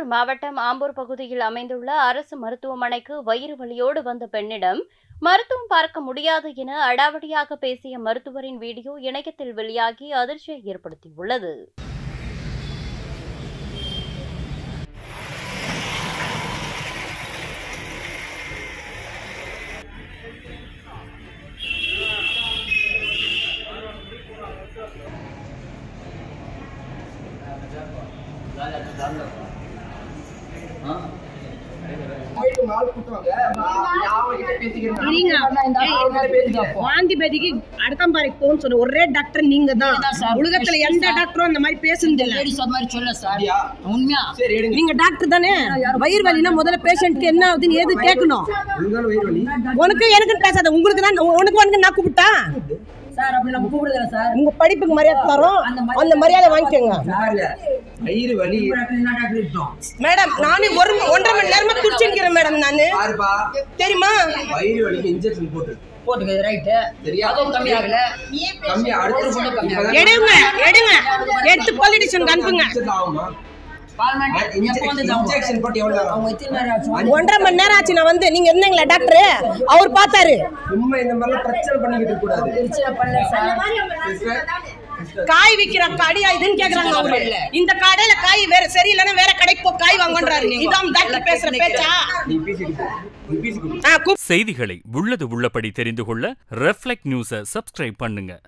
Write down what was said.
திருப்பூர் மாவட்டம் ஆம்பூர் பகுதியில் அமைந்துள்ள அரசு மருத்துவமனைக்கு வயிறு வலியோடு வந்த பெண்ணிடம் மருத்துவம் பார்க்க முடியாது என அடாவடியாக பேசிய மருத்துவரின் வீடியோ இணையத்தில் வெளியாகி அதிர்ச்சியை ஏற்படுத்தியுள்ளது இருங்க. வாந்தி பேதிக்கு அடக்கம்பாறைக்கு போன்னு சொன்ன ஒரே டாக்டர் நீங்க தான் உலகத்துல எந்த டாக்டரும் அந்த மாதிரி பேசுனது இல்ல லேடிஸ் அது மாதிரி சொல்ல சார் உண்மையா நீங்க டாக்டர் தானே வயிறு வலினா முதல்ல பேஷண்ட்க்கு என்ன ஆகுதுன்னு ஏது கேட்கணும் உனக்கு எனக்கு பேசாத உங்களுக்கு தான் உனக்கு உனக்கு நான் கூப்பிட்டா சார் அப்படி நம்ம கூப்பிடுறதில்ல சார் உங்க படிப்புக்கு மரியாதை தரோம் அந்த மரியாதை வாங்கிக்கோங்க வயிறு வலி மேடம் நானே ஒரு ஒன்றரை மணி நேரமா துடிச்சிருக்கிறேன் மேடம் நானு பாருப்பா தெரியுமா வயிறு வலிக்கு இன்ஜெக்ஷன் போட்டு போட்டுக்க ரைட்டு சரியா? அதுவும் கம்மி ஆகல கம்மி அடுத்த பொண்ணு கம்மி இப்பதான் எடுங்க எடுங்க எடுத்து பொலிட்டிஷன் அனுப்புங்க injection ஆகுமா பார்லிமெண்ட் எப்போ வந்து இன்ஜெக்ஷன் போட்டு எவ்வளவு நேரம் அவங்க ஆகும்? எத்தனை நேரம் ஆச்சு ஒன்றரை மணி நேரம் ஆச்சு நான் வந்து நீங்க இருந்தீங்களா டாக்டர் அவர் பார்த்தாரு சும்மா இந்த மாதிரிலாம் பிரச்சனை பண்ணிக்கிட்டு இருக்க கூடாது பிரச்சனை பண்ணல சார் காய் விக்கிற கடையா இதுன்னு கேக்குறாங்க அவரு இந்த கடையில காய் வேற சரியில்லைன்னா வேற கடைக்கு போ காய் வாங்கன்றாரு இதான் டாக்டர் பேசுற பேச்சா நீ பேசிக்கிட்டு நீ பேசிக்கிட்டு ஆ, கூப் செய்திகளை உள்ளது உள்ளபடி தெரிந்து கொள்ள ரெஃப்ளெக்ட் நியூஸை சப்ஸ்கிரைப் பண்ணுங்க